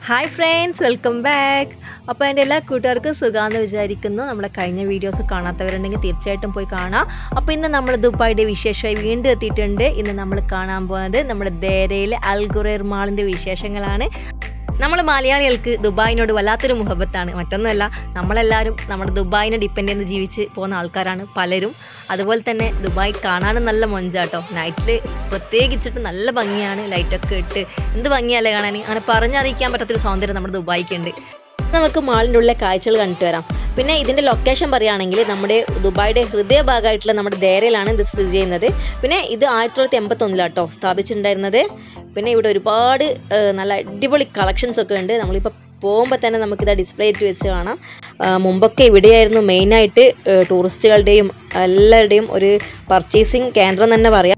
hi friends welcome back അപ്പോൾ എൻ്റെ എല്ലാ കൂട്ടുകാർക്കും സുഖമാണെന്ന് വിചാരിക്കുന്നു നമ്മുടെ കഴിഞ്ഞ വീഡിയോസ് കാണാത്തവരുണ്ടെങ്കിൽ തീർച്ചയായിട്ടും പോയി കാണാം അപ്പോൾ ഇന്ന് നമ്മൾ ദുബായിയുടെ വിശേഷമായി വീണ്ടും എത്തിയിട്ടുണ്ട് ഇന്ന് നമ്മൾ കാണാൻ പോകുന്നത് നമ്മുടെ ദേരയിലെ അൽഗുറേർ മാളിൻ്റെ വിശേഷങ്ങളാണ് നമ്മൾ മലയാളികൾക്ക് ദുബായിനോട് വല്ലാത്തൊരു മുഹബത്താണ് മറ്റൊന്നുമല്ല നമ്മളെല്ലാവരും നമ്മുടെ ദുബായിനെ ഡിപ്പെൻഡ് ചെയ്ത് ജീവിച്ച് പോകുന്ന ആൾക്കാരാണ് പലരും അതുപോലെ തന്നെ ദുബായ് കാണാനും നല്ല മൊഞ്ചാട്ടോ നൈറ്റിൽ പ്രത്യേകിച്ചിട്ട് നല്ല ഭംഗിയാണ് ലൈറ്റൊക്കെ ഇട്ട് എന്ത് ഭംഗിയല്ലേ കാണാൻ അങ്ങനെ പറഞ്ഞറിയിക്കാൻ പറ്റാത്തൊരു സൗന്ദര്യം നമ്മുടെ ദുബായിക്കുണ്ട് നമുക്ക് മാളിൻ്റെ ഉള്ളിലെ കാഴ്ചകൾ കണ്ടിട്ട് വരാം പിന്നെ ഇതിൻ്റെ ലൊക്കേഷൻ പറയുകയാണെങ്കിൽ നമ്മുടെ ദുബായിയുടെ ഹൃദയഭാഗമായിട്ടുള്ള നമ്മുടെ ദേരയിലാണ് ഇത് സ്ഥിതി ചെയ്യുന്നത് പിന്നെ ഇത് ആയിരത്തി തൊള്ളായിരത്തി എൺപത്തൊന്നിലാട്ടോ സ്ഥാപിച്ചിട്ടുണ്ടായിരുന്നത് പിന്നെ ഇവിടെ ഒരുപാട് ഏഹ്, നല്ല അടിപൊളി കളക്ഷൻസ് ഒക്കെ ഉണ്ട് നമ്മളിപ്പോൾ പോകുമ്പോൾ തന്നെ നമുക്കിത് ഡിസ്പ്ലേ ചെയ്ത് വെച്ച് കാണാം ആ, മുമ്പൊക്കെ ഇവിടെയായിരുന്നു മെയിനായിട്ട് ടൂറിസ്റ്റുകളുടെയും എല്ലാവരുടെയും ഒരു പർച്ചേസിങ് കേന്ദ്രം തന്നെ പറയാം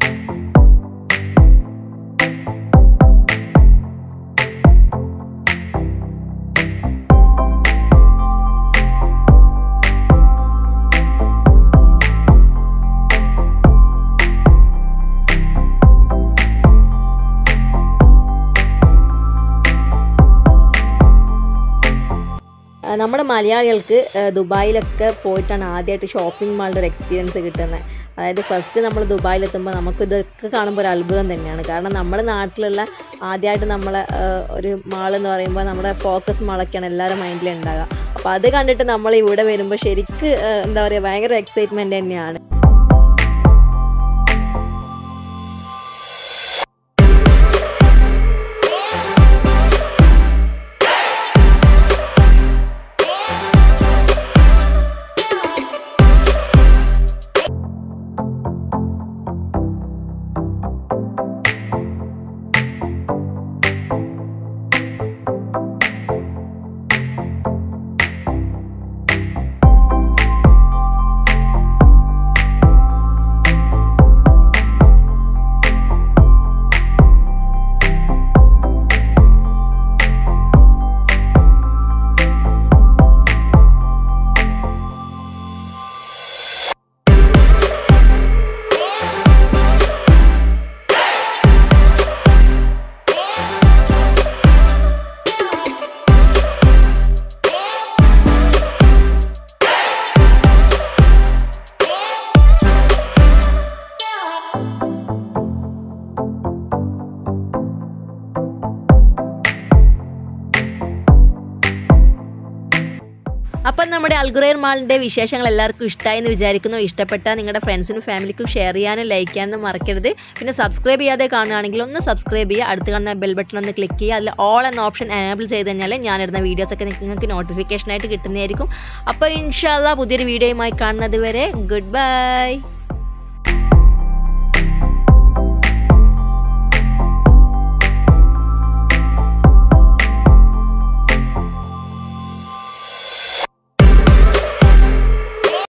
ആ, നമ്മുടെ മലയാളികൾക്ക് ആ, ദുബായിലൊക്കെ പോയിട്ടാണ് ആദ്യമായിട്ട് ഷോപ്പിംഗ് മാളിൻ്റെ ഒരു എക്സ്പീരിയൻസ് കിട്ടുന്നത് അതായത് ഫസ്റ്റ് നമ്മൾ ദുബായിലെത്തുമ്പോൾ നമുക്ക് ഇതൊക്കെ കാണുമ്പോൾ ഒരു അത്ഭുതം തന്നെയാണ് കാരണം നമ്മുടെ നാട്ടിലുള്ള ആദ്യമായിട്ട് നമ്മളെ ആ, ഒരു മാൾ എന്ന് പറയുമ്പോൾ നമ്മുടെ ഫോക്കസ് മാളൊക്കെയാണ് എല്ലാവരുടെ മൈൻഡിൽ ഉണ്ടാകുക അപ്പോൾ അത് കണ്ടിട്ട് നമ്മൾ ഇവിടെ വരുമ്പോൾ ശരിക്ക് ആ, എന്താ പറയുക ഭയങ്കര എക്സൈറ്റ്മെൻറ്റ് തന്നെയാണ് അപ്പം നമ്മുടെ അൽഗുറേർ മാളിൻ്റെ വിശേഷങ്ങൾ എല്ലാവർക്കും ഇഷ്ടമായി എന്ന് വിചാരിക്കുന്നു ഇഷ്ടപ്പെട്ടാൽ നിങ്ങളുടെ ഫ്രണ്ട്സിനും ഫാമിലിക്കും ഷെയർ ചെയ്യാനും ലൈക്ക് ചെയ്യാനും മറക്കരുത് പിന്നെ സബ്സ്ക്രൈബ് ചെയ്യാതെ കാണുകയാണെങ്കിൽ ഒന്ന് സബ്സ്ക്രൈബ് ചെയ്യുക അടുത്ത് കാണുന്ന ബെൽ ബട്ടൺ ഒന്ന് ക്ലിക്ക് ചെയ്യുക അതിൽ ഓൾ എന്ന ഓപ്ഷൻ എനേബിൾ ചെയ്ത് കഴിഞ്ഞാൽ ഞാനിടുന്ന വീഡിയോസൊക്കെ നിങ്ങൾക്ക് നോട്ടിഫിക്കേഷനായിട്ട് കിട്ടുന്നതായിരിക്കും അപ്പോൾ ഇൻഷാല്ല പുതിയൊരു വീഡിയോയുമായി കാണുന്നത് വരെ ഗുഡ് ബൈ